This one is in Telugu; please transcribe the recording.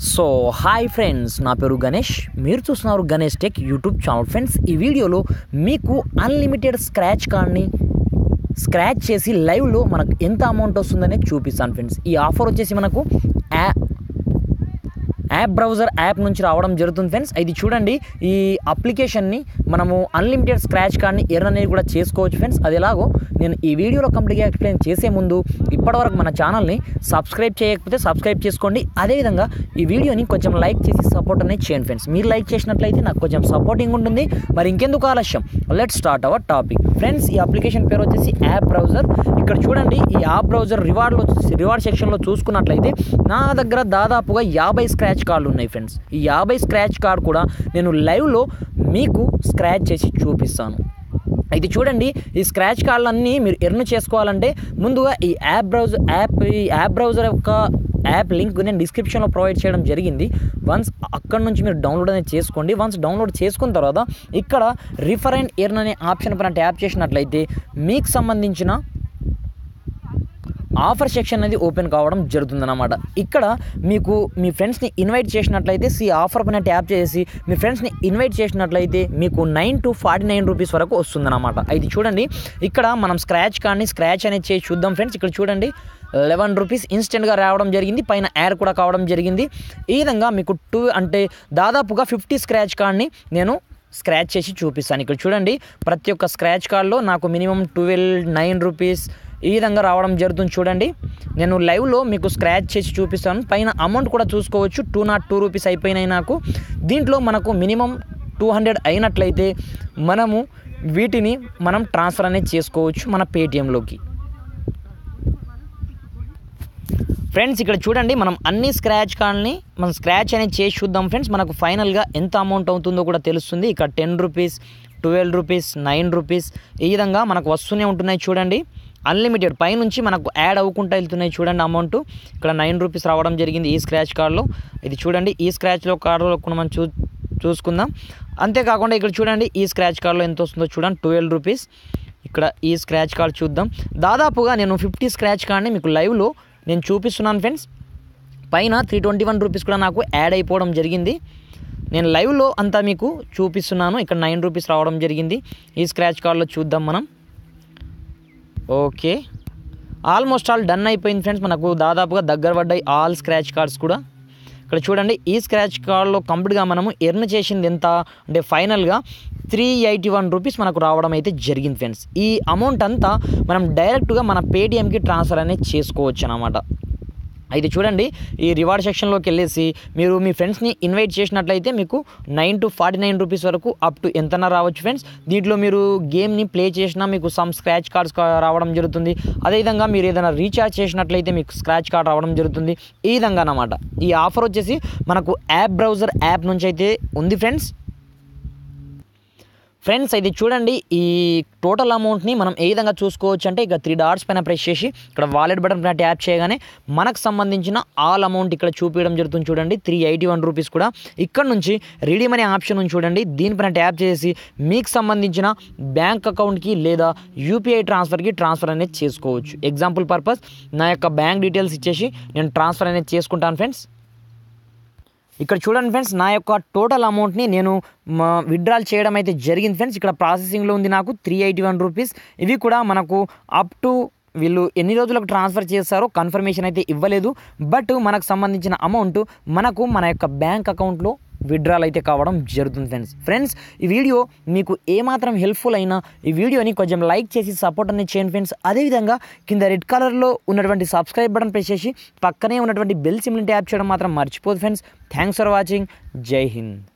సో హాయ్ ఫ్రెండ్స్ నా పేరు గణేష్ మీరు చూస్తున్నారు Ganesh tech YouTube channel friends ఈ వీడియోలో మీకు అన్లిమిటెడ్ స్క్రాచ్ కార్డ్ని స్క్రాచ్ చేసి లైవ్లో మనకు ఎంత అమౌంట్ వస్తుందనే చూపిస్తాను ఫ్రెండ్స్ ఈ ఆఫర్ వచ్చేసి మనకు యా యాప్ బ్రౌజర్ యాప్ నుంచి రావడం జరుగుతుంది ఫ్రెండ్స్ ఇది చూడండి ఈ అప్లికేషన్ని మనము అన్లిమిటెడ్ స్క్రాచ్ కార్డ్ని ఎర్న్ అనేది కూడా చేసుకోవచ్చు ఫ్రెండ్స్ అది ఎలాగో నేను ఈ వీడియోలో కంప్లీట్గా ఎక్స్ప్లెయిన్ చేసే ముందు ఇప్పటివరకు మన ఛానల్ని సబ్స్క్రైబ్ చేయకపోతే సబ్స్క్రైబ్ చేసుకోండి అదేవిధంగా ఈ వీడియోని కొంచెం లైక్ చేసి సపోర్ట్ అనేది చేయండి ఫ్రెండ్స్ మీరు లైక్ చేసినట్లయితే నాకు కొంచెం సపోర్టింగ్ ఉంటుంది మరి ఇంకెందుకు ఆలస్యం let start our topic friends ఈ అప్లికేషన్ పేరు వచ్చేసి యాప్ బ్రౌజర్ ఇక్కడ చూడండి ఈ యాప్ బ్రౌజర్ రివార్డ్లో రివార్డ్ సెక్షన్లో చూసుకున్నట్లయితే నా దగ్గర దాదాపుగా యాభై స్క్రాచ్ కార్డులు ఉన్నాయి ఫ్రెండ్స్ ఈ యాభై స్క్రాచ్ కార్డ్ కూడా నేను లైవ్లో మీకు స్క్రాచ్ చేసి చూపిస్తాను అయితే చూడండి ఈ స్క్రాచ్ కార్డులన్నీ మీరు ఎర్న్ చేసుకోవాలంటే ముందుగా ఈ యాప్ బ్రౌజర్ యాప్ ఈ యాప్ బ్రౌజర్ యొక్క యాప్ లింక్ నేను డిస్క్రిప్షన్లో ప్రొవైడ్ చేయడం జరిగింది వన్స్ అక్కడ నుంచి మీరు డౌన్లోడ్ అనేది చేసుకోండి వన్స్ డౌన్లోడ్ చేసుకున్న తర్వాత ఇక్కడ రిఫర్ అండ్ ఎర్న్ అనే ఆప్షన్ పైన ట్యాప్ చేసినట్లయితే మీకు సంబంధించిన ఆఫర్ సెక్షన్ అనేది ఓపెన్ కావడం జరుగుతుందన్నమాట ఇక్కడ మీకు మీ ఫ్రెండ్స్ని ఇన్వైట్ చేసినట్లయితే సి ఆఫర్ పైన ట్యాప్ చేసి మీ ఫ్రెండ్స్ని ఇన్వైట్ చేసినట్లయితే మీకు nine to forty nine rupees వరకు వస్తుందన్నమాట ఇది చూడండి ఇక్కడ మనం స్క్రాచ్ కార్డ్ని స్క్రాచ్ అనేది చేసి చూద్దాం ఫ్రెండ్స్ ఇక్కడ చూడండి లెవెన్ రూపీస్ ఇన్స్టెంట్గా రావడం జరిగింది పైన యాడ్ కూడా కావడం జరిగింది ఈ విధంగా మీకు టూ అంటే దాదాపుగా ఫిఫ్టీ స్క్రాచ్ కార్డ్ని నేను స్క్రాచ్ చేసి చూపిస్తాను ఇక్కడ చూడండి ప్రతి ఒక్క స్క్రాచ్ కార్డ్లో నాకు మినిమం ట్వెల్వ్ నైన్ రూపీస్ ఈ విధంగా రావడం జరుగుతుంది చూడండి నేను లైవ్లో మీకు స్క్రాచ్ చేసి చూపిస్తాను పైన అమౌంట్ కూడా చూసుకోవచ్చు టూ నాట్ టూ రూపీస్ అయిపోయినాయి నాకు దీంట్లో మనకు మినిమం టూ హండ్రెడ్ అయినట్లయితే మనము వీటిని మనం ట్రాన్స్ఫర్ అనేది చేసుకోవచ్చు మన పేటిఎంలోకి ఫ్రెండ్స్ ఇక్కడ చూడండి మనం అన్ని స్క్రాచ్ కార్డ్ని మనం స్క్రాచ్ అనేది చేసి చూద్దాం ఫ్రెండ్స్ మనకు ఫైనల్గా ఎంత అమౌంట్ అవుతుందో కూడా తెలుస్తుంది ఇక్కడ ten rupees twelve rupees nine rupees ఈ విధంగా మనకు వస్తూనే ఉంటున్నాయి చూడండి అన్లిమిటెడ్ పైనుంచి మనకు యాడ్ అవ్వకుండా వెళ్తున్నాయి చూడండి అమౌంట్ ఇక్కడ నైన్ రూపీస్ రావడం జరిగింది ఈ స్క్రాచ్ కార్డులో ఇది చూడండి ఈ స్క్రాచ్లో కార్డులో కూడా మనం చూ చూసుకుందాం అంతేకాకుండా ఇక్కడ చూడండి ఈ స్క్రాచ్ కార్డులో ఎంత వస్తుందో చూడండి ట్వెల్వ్ రూపీస్ ఇక్కడ ఈ స్క్రాచ్ కార్డ్ చూద్దాం దాదాపుగా నేను ఫిఫ్టీ స్క్రాచ్ కార్డ్ని మీకు లైవ్లో నేను చూపిస్తున్నాను ఫ్రెండ్స్ పైన త్రీ ట్వంటీ వన్ రూపీస్ కూడా నాకు యాడ్ అయిపోవడం జరిగింది నేను లైవ్లో అంతా మీకు చూపిస్తున్నాను ఇక్కడ నైన్ రూపీస్ రావడం జరిగింది ఈ స్క్రాచ్ కార్డ్లో చూద్దాం మనం ఓకే ఆల్మోస్ట్ ఆల్ డన్ అయిపోయింది ఫ్రెండ్స్ మనకు దాదాపుగా దగ్గర పడ్డాయి ఆల్ స్క్రాచ్ కార్డ్స్ కూడా ఇక్కడ చూడండి ఈ స్క్రాచ్ కార్డ్లో కంప్లీట్గా మనము ఎర్న్ చేసింది ఎంత అంటే ఫైనల్గా త్రీ ఎయిటీ వన్ రూపీస్ మనకు రావడం అయితే జరిగింది ఫ్రెండ్స్ ఈ అమౌంట్ అంతా మనం డైరెక్ట్గా మన పేటిఎంకి ట్రాన్స్ఫర్ అనేది చేసుకోవచ్చు అనమాట అయితే చూడండి ఈ రివార్డ్ సెక్షన్లోకి వెళ్ళేసి మీరు మీ ఫ్రెండ్స్ని ఇన్వైట్ చేసినట్లయితే మీకు nine to forty nine rupees వరకు అప్ టు ఎంతనా రావచ్చు ఫ్రెండ్స్ దీంట్లో మీరు గేమ్ని ప్లే చేసినా మీకు సమ్ స్క్రాచ్ కార్డ్స్ రావడం జరుగుతుంది అదేవిధంగా మీరు ఏదైనా రీఛార్జ్ చేసినట్లయితే మీకు స్క్రాచ్ కార్డ్ రావడం జరుగుతుంది ఈ విధంగా అనమాట ఈ ఆఫర్ వచ్చేసి మనకు యాప్ బ్రౌజర్ యాప్ నుంచి అయితే ఉంది ఫ్రెండ్స్ ఫ్రెండ్స్ అయితే చూడండి ఈ టోటల్ అమౌంట్ని మనం ఏ విధంగా చూసుకోవచ్చు అంటే ఇక త్రీ డాట్స్ పైన ప్రెస్ చేసి ఇక్కడ వాలెట్ బటన్ పైన ట్యాప్ చేయగానే మనకు సంబంధించిన ఆల్ అమౌంట్ ఇక్కడ చూపించడం జరుగుతుంది చూడండి త్రీ ఎయిటీ వన్ రూపీస్ కూడా ఇక్కడ నుంచి రీడీమ్ అనే ఆప్షన్ ఉంది చూడండి దీనిపైన ట్యాప్ చేసి మీకు సంబంధించిన బ్యాంక్ అకౌంట్కి లేదా యూపీఐ ట్రాన్స్ఫర్కి ట్రాన్స్ఫర్ అనేది చేసుకోవచ్చు ఎగ్జాంపుల్ పర్పస్ నా యొక్క బ్యాంక్ డీటెయిల్స్ ఇచ్చేసి నేను ట్రాన్స్ఫర్ అనేది చేసుకుంటాను ఫ్రెండ్స్ ఇక్కడ చూడండి ఫ్రెండ్స్ నా యొక్క టోటల్ అమౌంట్ని నేను విత్డ్రాల్ చేయడం అయితే జరిగింది ఫ్రెండ్స్ ఇక్కడ ప్రాసెసింగ్లో ఉంది నాకు త్రీ ఎయిటీ వన్ రూపీస్ ఇవి కూడా మనకు అప్ టు వీళ్ళు ఎన్ని రోజులకు ట్రాన్స్ఫర్ చేస్తారో కన్ఫర్మేషన్ అయితే ఇవ్వలేదు బట్ మనకు సంబంధించిన అమౌంట్ మనకు మన యొక్క బ్యాంక్ అకౌంట్లో విత్డ్రాల్ అయితే కావడం జరుగుతుంది ఫ్రెండ్స్ ఫ్రెండ్స్ ఈ వీడియో మీకు ఏమాత్రం హెల్ప్ఫుల్ అయినా ఈ వీడియోని కొంచెం లైక్ చేసి సపోర్ట్ అనేది చేయండి ఫ్రెండ్స్ అదేవిధంగా కింద రెడ్ కలర్లో ఉన్నటువంటి సబ్స్క్రైబ్ బటన్ ప్రెస్ చేసి పక్కనే ఉన్నటువంటి బెల్ సిమ్ని ట్యాప్ చేయడం మాత్రం మర్చిపోదు ఫ్రెండ్స్ థ్యాంక్స్ ఫర్ వాచింగ్ జై హింద్